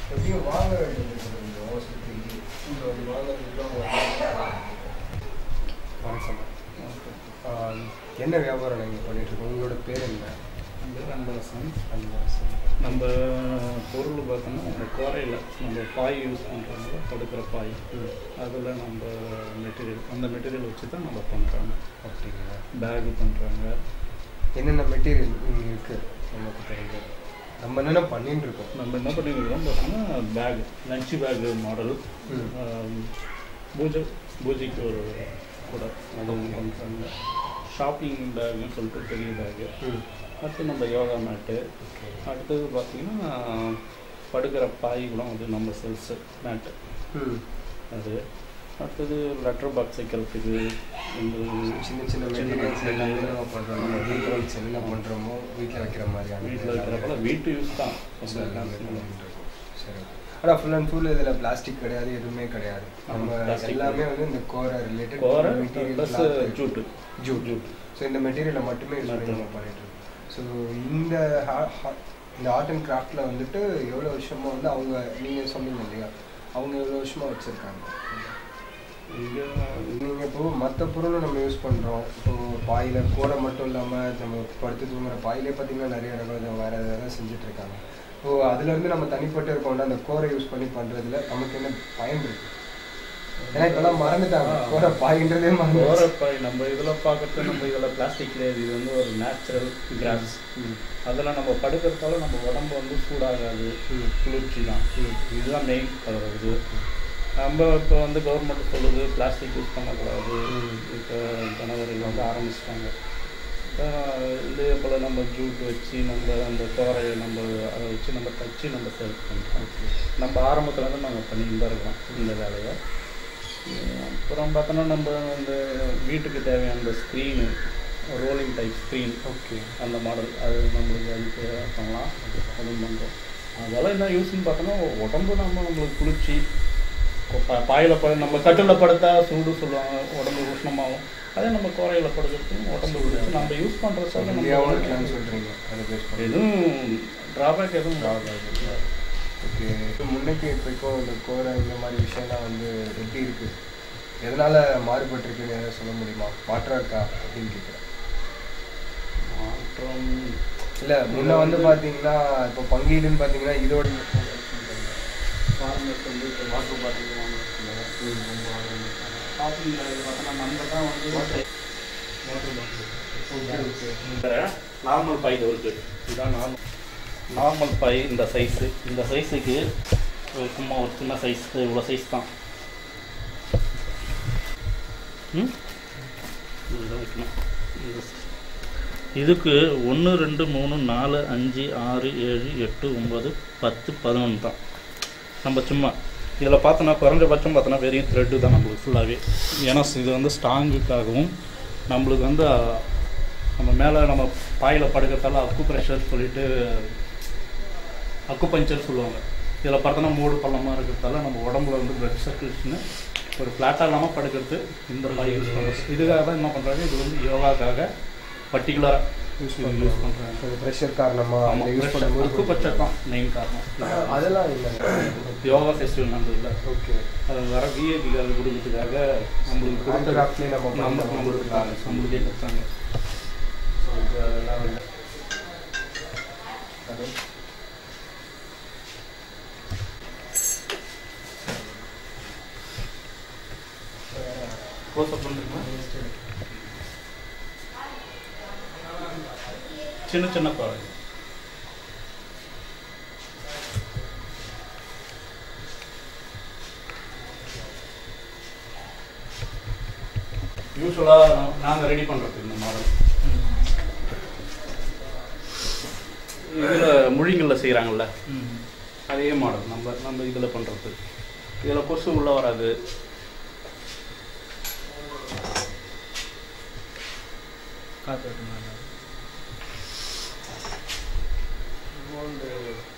எப்படியும் வாங்க வேண்டியது கொஞ்சம் சுற்றி இந்த ஒரு வாங்க வணக்கம் ஆஹ், என்ன வியாபாரம் நீங்கள் பண்ணிட்டு இருக்கோம் உங்களோட பேர் என்ன அன்பரசன் அன்பரசன். நம்ம பொருள் பார்த்தோம்னா அந்த கோரையில் நம்ம பாய் யூஸ் பண்ணுறோம்ல படுக்கிற பாய் ம். அதில் நம்ம மெட்டீரியல் அந்த மெட்டீரியல் வச்சு தான் நம்ம பண்ணுறாங்க அப்படிங்களா பேகு பண்ணுறாங்க என்னென்ன மெட்டீரியல் இங்கே இருக்குது நமக்கு தெரிஞ்சு நம்ம என்னென்ன பண்ணிட்டு இருக்கோம் நம்ம என்ன பண்ணிக்கிறோம் பார்த்தோம்னா பேக் லஞ்ச் பேக் மாடல் ம். பூஜை பூஜைக்கு ஒரு கூட அதுவும் பண்ணுறாங்க ஷாப்பிங் பேக்குன்னு சொல்லிட்டு பெரிய பேகு ம். அடுத்து நம்ம யோகா மேட்டு ஓகே அடுத்தது பார்த்தீங்கன்னா படுக்கிற பாய் கூட வந்து நம்ம செல்ஸு மேட்டு ம் அது அடுத்தது லெட்டர் பாக்ஸ் வைக்கிறதுக்கு இந்த சின்ன சின்ன மெட்டீரியல்ஸ் எல்லாமே நம்ம பண்ணுறோம் நம்ம டீக்ரோல்ஸ் என்ன பண்ணுறோமோ வீட்டில் வைக்கிற மாதிரியான வீட்டில் வைக்கிறப்பல வீட்டு யூஸ் தான் So, எல்லாமே பண்ணிட்டு இருக்கோம். சரி ஆனால் ஃபுல் அண்ட் ஃபுல் இதில் பிளாஸ்டிக் கிடையாது எதுவுமே கிடையாது நம்ம ஆமா, plastic எல்லாமே வந்து இந்த கோரை ரிலேட்டட் கோரை plus jute jute jute so இந்த மெட்டீரியலை மட்டுமே யூஸ் பண்ணி நம்ம பண்ணிட்டு இருக்கோம் ஸோ இந்த ha- ha- இந்த ஆர்ட் அண்ட் கிராஃப்டில் வந்துட்டு எவ்வளோ வருஷமா வந்து அவங்க நீங்கள் சொன்னீங்க இல்லையா அவங்க எவ்வளோ வருஷமா வச்சுருக்காங்க இங்கே நீங்கள் இப்போ மற்ற பொருளும் நம்ம யூஸ் பண்ணுறோம் இப்போ பாயில் கூடை மட்டும் இல்லாமல் நம்ம படுத்து தூங்குற பாயிலே பார்த்தீங்கன்னா நிறைய ரகம் வேறு எதாவது செஞ்சுட்டு இருக்காங்க ஸோ அதுலேருந்து நம்ம தனிப்பட்டு இருக்கோம்னா அந்த கோரை யூஸ் பண்ணி பண்ணுறதுல நமக்கு என்ன பயன் இருக்கு ஏன்னா இப்போலாம் மறந்துட்டாங்க கோரை பாயின்றதே மறந்து கோரை பாய் நம்ம இதில் பார்க்குறது நம்ம இதில் பிளாஸ்டிக் கிடையாது இது வந்து ஒரு நேச்சுரல் கிராஸ் அதில் நம்ம படுக்கிறதால நம்ம உடம்பு வந்து சூடாகாது ம். குளிர்ச்சி தான் ம். இதுதான் மெயின் கலருது நம்ம இப்போ வந்து கவர்மெண்ட் சொல்லுது பிளாஸ்டிக் யூஸ் பண்ணக்கூடாது ம். இப்போ ஜனவரியில் வந்து ஆரம்பிச்சிட்டாங்க இதே போல் நம்ம ஜூட் வச்சு நம்ம அந்த கோரையை நம்ம அதை வச்சு நம்ம தச்சு நம்ம சேல் பண்ணுறோம் நம்ம ஆரம்பத்துல இருந்து நாங்கள் பண்ணிட்டு தான் இருக்கோம் இந்த வேலையை உம் அப்புறம் பார்த்தோன்னா நம்ம இந்த வீட்டுக்கு தேவையான அந்த screen rolling type screen okay அந்த மாடல் அது நம்மளுக்கு அதுக்கு பண்ணலாம் அதுவும் பண்ணுறோம் அதெல்லாம் என்ன யூஸ்ன்னு பார்த்தோன்னா உடம்பு நம்ம நம்மளுக்கு குளிர்ச்சி பா- பாயில பட நம்ம கட்டில் படுத்தா சூடு சொல்லுவாங்க உடம்பு உஷ்ணமாகும் அதே நம்ம கோரையில் படுக்கிறதுக்கும் உடம்பு குளிர்ச்சி நம்ம யூஸ் பண்ணுறதால இந்தியாவும் நம்ம இருக்கலாம்னு சொல்கிறீங்க அதை பேஸ் பண்ணி எதுவும் ட்ராபேக் எதுவும் ஓகே முன்னைக்கு இப்போக்கும் இந்த கோரை இந்த மாதிரி விஷயம்லாம் வந்து எப்படி இருக்கு எதனால மாறுபட்டிருக்குன்னு எதாவது சொல்ல முடியுமா மாற்றம் இருக்கா அப்படின்னு கேட்குறேன் மாற்றம் இல்லை முன்ன வந்து பார்த்தீங்கன்னா இப்போ பங்கீடுன்னு பார்த்தீங்கன்னா இதோட ஃபார்மர்ஸ் வந்து இப்போ வாட்டர் பாட்டில் ஷாப்பிங் பார்த்தோன்னா நம்ம தான் வந்து நார்மல் பாய் இருக்கு இதுதான் நார்மல் நார்மல் பாய் இந்த சைஸு இந்த சைஸுக்கு சும்மா ஒரு சின்ன சைஸ் இவ்வளோ சைஸ் தான் ம் இதுதான் வைக்கணும் இந்த size. இதுக்கு ஒன்று ரெண்டு மூணு நாலு அஞ்சு ஆறு ஏழு எட்டு ஒம்பது பத்து பதினொன்று தான் நம்ம சும்மா இதில் பார்த்தோன்னா குறைஞ்சபட்சம் பார்த்தோன்னா வெறும் த்ரெட்டு தான் நம்மளுக்கு ஃபுல்லாகவே ஏன்னா இது வந்து ஸ்ட்ராங்குக்காகவும் நம்மளுக்கு வந்து அஹ், நம்ம மேலே நம்ம பாயில் படுக்கிறதால அக்கு ப்ரெஷர் சொல்லிட்டு அக்கு பஞ்சர் சொல்லுவாங்க இதில் பார்த்தோன்னா மூடு பள்ளமாக இருக்கிறதால நம்ம உடம்புல வந்து பிளட் சர்க்குலேஷனு ஒரு ஃப்ளாட்டாக இல்லாமல் படுக்கிறது இந்த பாய் யூஸ் பண்ணுறது இதுக்காக தான் என்ன பண்ணுறாங்க இது வந்து யோகாக்காக பர்டிகுலராக யூஸ் பண்ணி யூஸ் பண்ணுறாங்க ப்ரெஷர் காரணமா ஆமாம் அதை யூஸ் அக்கு பண்ணும்போது பச்சை தான் மெயின் காரணம் அதெல்லாம் இல்லை யோகா ஃபெஸ்டிவல் நடந்ததுல ஓகே அது வர விஐபிகள் கொடுக்கறதுக்காக நம்மளுக்கு ஹேண்ட் கொடுத்த கிராஃப்ட்லேயே நம்ம நம்ம பண்ண நம்மளுக்கு கொடுக்கலாம் நம்மளுக்கே கொடுத்தாங்க ஸோ இது அதெல்லாம் வந்து அது க்ளோஸ் அப் பண்ணுறீங்களா சின்ன சின்ன பாரு யூஸ்வலாக நாங்கள் ரெடி பண்ணுறது இந்த மாடல் இதில் முழிங்களில் செய்கிறாங்கல்ல அதே மாடல் நம்ம நம்ம இதில் பண்ணுறது இதில் கொசு உள்ளே வராது கோல்டு